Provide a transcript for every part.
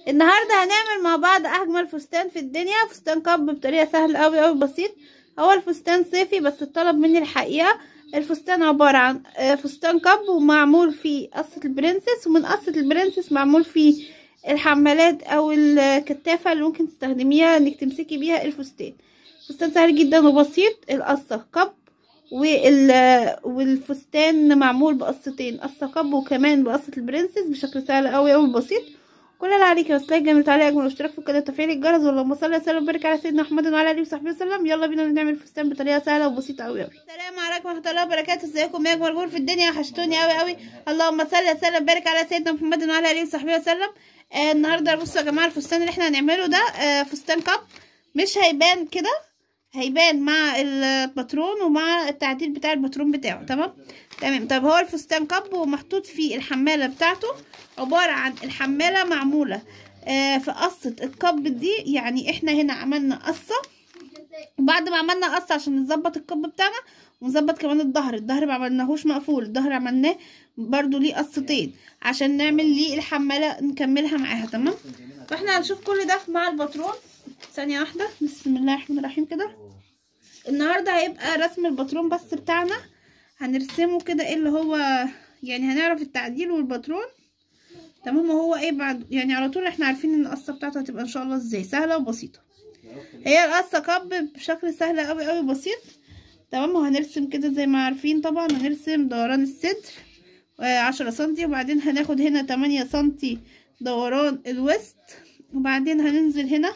النهارده هنعمل مع بعض اجمل فستان في الدنيا فستان كب بطريقه سهله قوي قوي بسيط هو الفستان صيفي بس اتطلب مني الحقيقه الفستان عباره عن آه، فستان كب ومعمول فيه قصه البرنسس ومن قصه البرنسس معمول فيه الحمالات او الكتافه اللي ممكن تستخدميها انك تمسكي بيها الفستان فستان سهل جدا وبسيط القصه كب وال والفستان معمول بقصتين قصه كب وكمان بقصه البرنسس بشكل سهل قوي قوي بسيط كل اللي عليك بس لايك جميل تعليق اجمل واشتراك في القناه وتفعيل الجرس اللهم صل وسلم وبارك على سيدنا محمد وعلى اله وصحبه وسلم يلا بينا نعمل فستان بطريقه سهله وبسيطه قوي قوي السلام عليكم ورحمه الله وبركاته ازيكم يا اجمل جمهور في الدنيا وحشتوني قوي قوي اللهم صل وسلم وبارك على سيدنا محمد وعلى اله وصحبه وسلم آه النهارده بصوا يا جماعه الفستان اللي احنا هنعمله ده آه فستان كاب مش هيبان كده هيبان مع الباترون ومع التعديل بتاع الباترون بتاعه تمام تمام طب هو الفستان كب ومحطوط فيه الحماله بتاعته عباره عن الحماله معموله آه في قصه الكب دي يعني احنا هنا عملنا قصه وبعد ما عملنا قصه عشان نظبط الكب بتاعنا ونظبط كمان الظهر الظهر ما عملناهوش مقفول الظهر عملناه برضو ليه قصتين عشان نعمل ليه الحماله نكملها معاها تمام فاحنا هنشوف كل ده مع الباترون ثانيه واحده بسم الله الرحمن الرحيم كده النهارده هيبقى رسم الباترون بس بتاعنا هنرسمه كده ايه اللي هو يعني هنعرف التعديل والباترون تمام وهو ايه بعد يعني على طول احنا عارفين ان القصه بتاعته هتبقى ان شاء الله ازاي سهله وبسيطه هي القصه كب بشكل سهل قوي قوي بسيط تمام وهنرسم كده زي ما عارفين طبعا هنرسم دوران الصدر عشرة سنتي وبعدين هناخد هنا تمانية سنتي دوران الوسط وبعدين هننزل هنا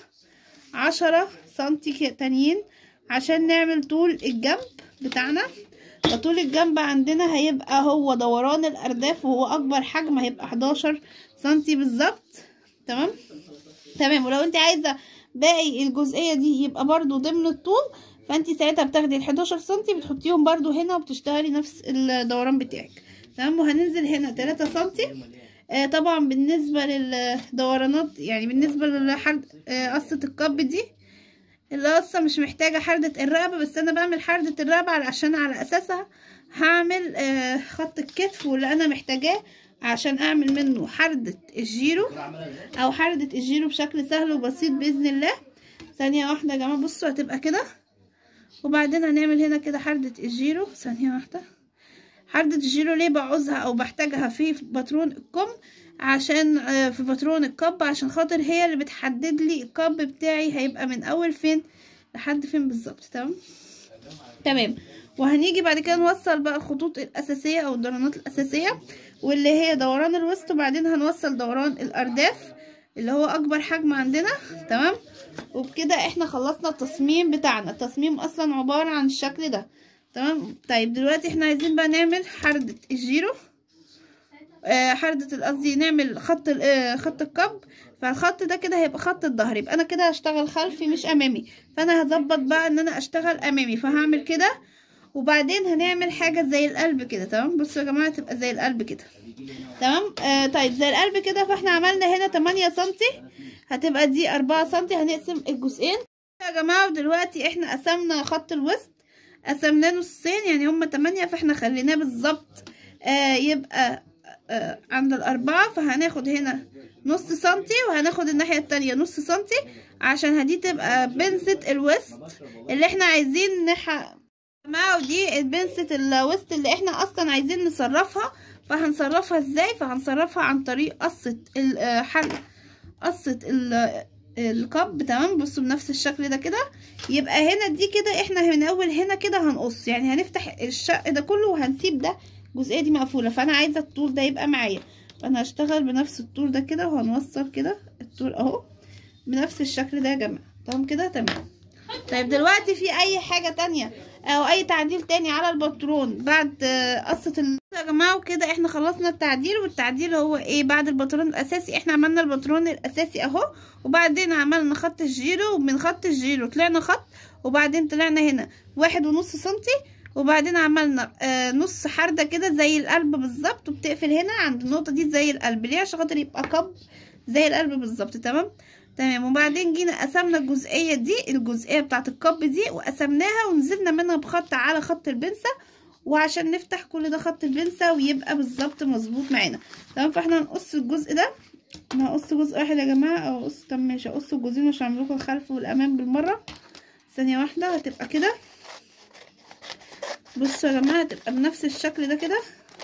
عشرة سنتي تانيين عشان نعمل طول الجنب بتاعنا فطول الجنب عندنا هيبقى هو دوران الارداف وهو اكبر حجم هيبقى 11 سنتي بالظبط تمام تمام ولو انت عايزه باقي الجزئيه دي يبقى برضو ضمن الطول فانت ساعتها بتاخدي ال 11 سنتي بتحطيهم برضو هنا وبتشتغلي نفس الدوران بتاعك تمام وهننزل هنا 3 سنتي آه طبعا بالنسبه للدورانات يعني بالنسبه لحد آه قصه الكب دي القصة مش محتاجة حردة الرقبة بس أنا بعمل حردة الرقبة عشان على أساسها هعمل آه خط الكتف واللي أنا محتاجاه عشان أعمل منه حردة الجيرو أو حردة الجيرو بشكل سهل وبسيط بإذن الله ثانية واحدة يا جماعة بصوا هتبقى كده وبعدين هنعمل هنا كده حردة الجيرو ثانية واحدة حردة الجيرو ليه بعوزها أو بحتاجها في باترون الكم عشان في باترون الكب عشان خاطر هي اللي بتحدد لي الكب بتاعي هيبقى من اول فين لحد فين بالظبط تمام تمام وهنيجي بعد كده نوصل بقى الخطوط الاساسيه او الدورانات الاساسيه واللي هي دوران الوسط وبعدين هنوصل دوران الارداف اللي هو اكبر حجم عندنا تمام وبكده احنا خلصنا التصميم بتاعنا التصميم اصلا عباره عن الشكل ده تمام طيب دلوقتي احنا عايزين بقى نعمل حردة الجيرو آه حردة قصدي نعمل خط آه خط الكب فالخط ده كده هيبقى خط الظهر يبقى انا كده هشتغل خلفي مش امامي فانا هظبط بقى ان انا اشتغل امامي فهعمل كده وبعدين هنعمل حاجة زي القلب كده تمام بصوا يا جماعة تبقى زي القلب كده تمام آه طيب زي القلب كده فاحنا عملنا هنا تمانية سنتي هتبقى دي أربعة سنتي هنقسم الجزئين يا جماعة ودلوقتي احنا قسمنا خط الوسط قسمناه نصين يعني هما تمانية فاحنا خليناه بالظبط آه يبقى آه عند الأربعة فهناخد هنا نص سنتي وهناخد الناحية التانية نص سنتي عشان هدي تبقى بنسة الوسط اللي احنا عايزين نح جماعة ودي بنسة الوسط اللي احنا اصلا عايزين نصرفها فهنصرفها ازاي فهنصرفها عن طريق قصة الحل قصة الكب تمام بصوا بنفس الشكل ده كده يبقى هنا دي كده احنا من اول هنا كده هنقص يعني هنفتح الشق ده كله وهنسيب ده الجزئيه دي مقفوله فانا عايزه الطول ده يبقى معايا فانا هشتغل بنفس الطول ده كده وهنوصل كده الطول اهو بنفس الشكل ده يا جماعه تمام كده تمام طيب دلوقتي في اي حاجه تانية او اي تعديل تاني على الباترون بعد قصه ال... يا جماعه وكده احنا خلصنا التعديل والتعديل هو ايه بعد الباترون الاساسي احنا عملنا الباترون الاساسي اهو وبعدين عملنا خط الجيرو ومن خط الجيرو طلعنا خط وبعدين طلعنا هنا واحد ونص سنتي وبعدين عملنا آه نص حردة كده زي القلب بالظبط وبتقفل هنا عند النقطة دي زي القلب ليه عشان خاطر يبقى كب زي القلب بالظبط تمام تمام وبعدين جينا قسمنا الجزئية دي الجزئية بتاعت الكب دي وقسمناها ونزلنا منها بخط على خط البنسة وعشان نفتح كل ده خط البنسة ويبقى بالظبط مظبوط معانا تمام فاحنا هنقص الجزء ده انا هقص جزء واحد يا جماعه او اقص طب ماشي اقص الجزئين عشان اعمل لكم الخلف والامام بالمره ثانيه واحده هتبقى كده بصوا يا جماعه هتبقى بنفس الشكل ده كده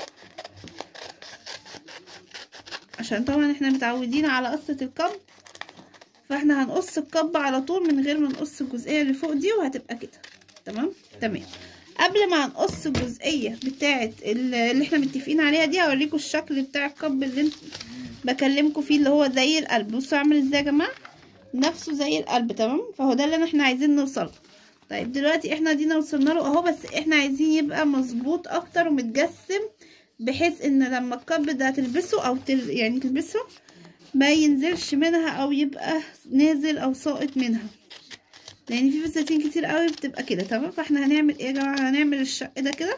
عشان طبعا احنا متعودين على قصه الكب فاحنا هنقص الكب على طول من غير ما نقص الجزئيه اللي فوق دي وهتبقى كده تمام تمام قبل ما هنقص الجزئيه بتاعه اللي احنا متفقين عليها دي هوريكم الشكل بتاع الكب اللي انت بكلمكم فيه اللي هو زي القلب بصوا عامل ازاي يا جماعه نفسه زي القلب تمام فهو ده اللي احنا عايزين نوصله طيب دلوقتي احنا دينا وصلنا له اهو بس احنا عايزين يبقى مظبوط اكتر ومتجسم بحيث ان لما الكب ده تلبسه او تل يعني تلبسه ما ينزلش منها او يبقى نازل او ساقط منها لان في فساتين كتير قوي بتبقى كده تمام فاحنا هنعمل ايه يا جماعه هنعمل الشق ده كده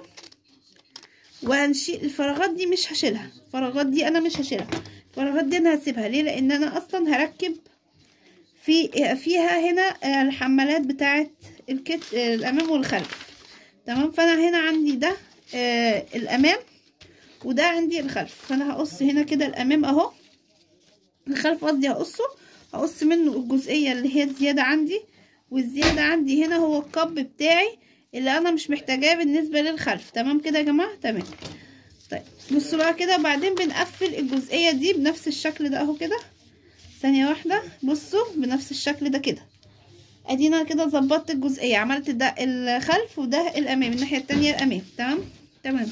وهنشيل الفراغات دي مش هشيلها الفراغات دي انا مش هشيلها الفراغات دي انا هسيبها ليه لان انا اصلا هركب في فيها هنا الحمالات بتاعه الكت الامام والخلف تمام فانا هنا عندي ده آه الامام وده عندي الخلف فانا هقص هنا كده الامام اهو الخلف قصدي هقصه هقص منه الجزئيه اللي هي الزياده عندي والزياده عندي هنا هو الكب بتاعي اللي انا مش محتاجاه بالنسبه للخلف تمام كده يا جماعه تمام طيب بصوا بقى كده وبعدين بنقفل الجزئيه دي بنفس الشكل ده اهو كده ثانيه واحده بصوا بنفس الشكل ده كده ادينا كده ظبطت الجزئيه عملت ده الخلف وده الامام الناحيه التانية الامام تمام تمام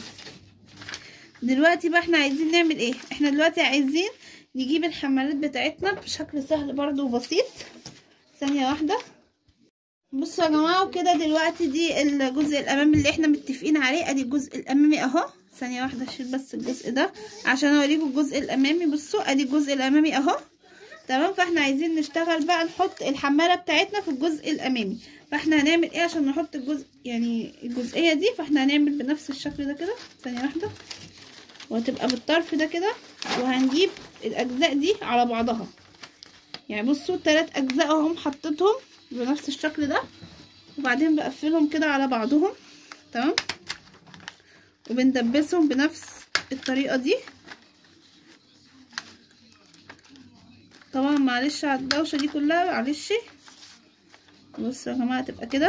دلوقتي بقى احنا عايزين نعمل ايه احنا دلوقتي عايزين نجيب الحمالات بتاعتنا بشكل سهل برضو وبسيط ثانيه واحده بصوا يا جماعه وكده دلوقتي دي الجزء الامامي اللي احنا متفقين عليه ادي الجزء الامامي اهو ثانيه واحده اشيل بس الجزء ده عشان اوريكم الجزء الامامي بصوا ادي الجزء الامامي اهو تمام فاحنا عايزين نشتغل بقى نحط الحماله بتاعتنا في الجزء الامامي فاحنا هنعمل ايه عشان نحط الجزء يعني الجزئيه دي فاحنا هنعمل بنفس الشكل ده كده ثانيه واحده وهتبقى بالطرف ده كده وهنجيب الاجزاء دي على بعضها يعني بصوا التلات اجزاء اهم حطيتهم بنفس الشكل ده وبعدين بقفلهم كده على بعضهم تمام وبندبسهم بنفس الطريقه دي طبعا معلش على الدوشه دي كلها معلش بصوا يا جماعه تبقى كده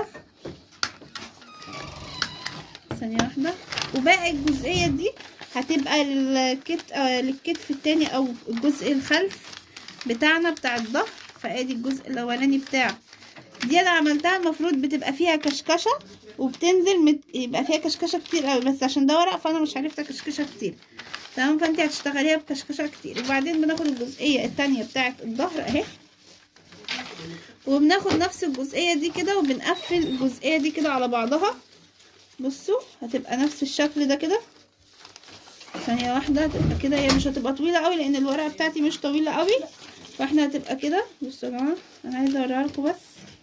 ثانيه واحده وباقي الجزئيه دي هتبقى للكت آه للكتف التاني او الجزء الخلف بتاعنا بتاع الظهر فادي الجزء الاولاني بتاع دي انا عملتها المفروض بتبقى فيها كشكشه وبتنزل مت... يبقى فيها كشكشه كتير قوي بس عشان ده ورق فانا مش عرفت كشكشه كتير تمام فانت هتشتغليها بكشكشه كتير وبعدين بناخد الجزئيه التانية بتاعه الظهر اهي وبناخد نفس الجزئيه دي كده وبنقفل الجزئيه دي كده على بعضها بصوا هتبقى نفس الشكل ده كده ثانيه واحده هتبقى كده هي مش هتبقى طويله قوي لان الورقه بتاعتي مش طويله قوي فاحنا هتبقى كده بصوا يا جماعه انا عايزه اوريها لكم بس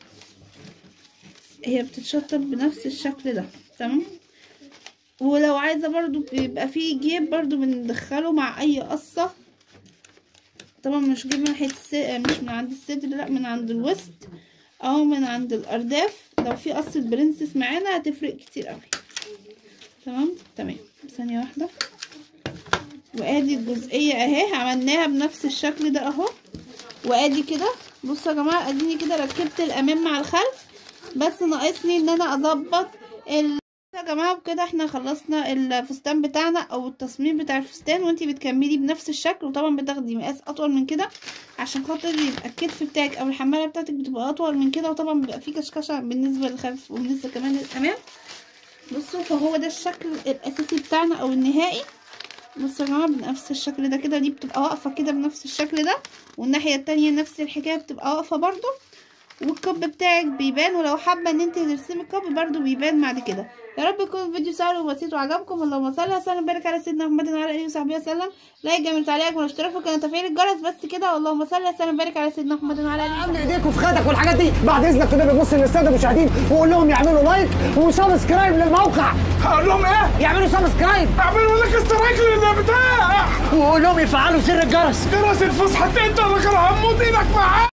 هي بتتشطب بنفس الشكل ده تمام ولو عايزه برضو بيبقى فيه جيب برضو بندخله مع اي قصه طبعا مش جيب من ناحيه مش من عند الصدر لا من عند الوسط او من عند الارداف لو في قصه برنسس معانا هتفرق كتير قوي تمام تمام ثانيه واحده وادي الجزئيه اهي عملناها بنفس الشكل ده اهو وادي كده بصوا يا جماعه اديني كده ركبت الامام مع الخلف بس ناقصني ان انا اظبط ال يا جماعه وكده احنا خلصنا الفستان بتاعنا او التصميم بتاع الفستان وانتي بتكملي بنفس الشكل وطبعا بتاخدي مقاس اطول من كده عشان خاطر يبقى الكتف بتاعك او الحماله بتاعتك بتبقى اطول من كده وطبعا بيبقى فيه كشكشه بالنسبه للخلف وبالنسبه كمان للامام بصوا فهو ده الشكل الاساسي بتاعنا او النهائي بصوا يا جماعه بنفس الشكل ده كده دي بتبقى واقفه كده بنفس الشكل ده والناحيه التانية نفس الحكايه بتبقى واقفه برضو والكب بتاعك بيبان ولو حابه ان انت ترسمي الكب برضو بيبان بعد كده يا رب يكون الفيديو سهل وبسيط وعجبكم اللهم صل وسلم وبارك على سيدنا محمد وعلى اله وصحبه وسلم لايك جميل تعليقك والاشتراك في القناه وتفعيل الجرس بس كده اللهم صل وسلم وبارك على سيدنا محمد وعلى اله عامل ايديك وفي خدك والحاجات دي بعد اذنك كده بتبص للساده المشاهدين وقول لهم يعملوا لايك وسبسكرايب للموقع هقول لهم ايه؟ يعملوا سبسكرايب اعملوا لك استرايك للبتاع وقول لهم يفعلوا زر الجرس جرس الفسحة انت اللي كره هموت ايدك معاه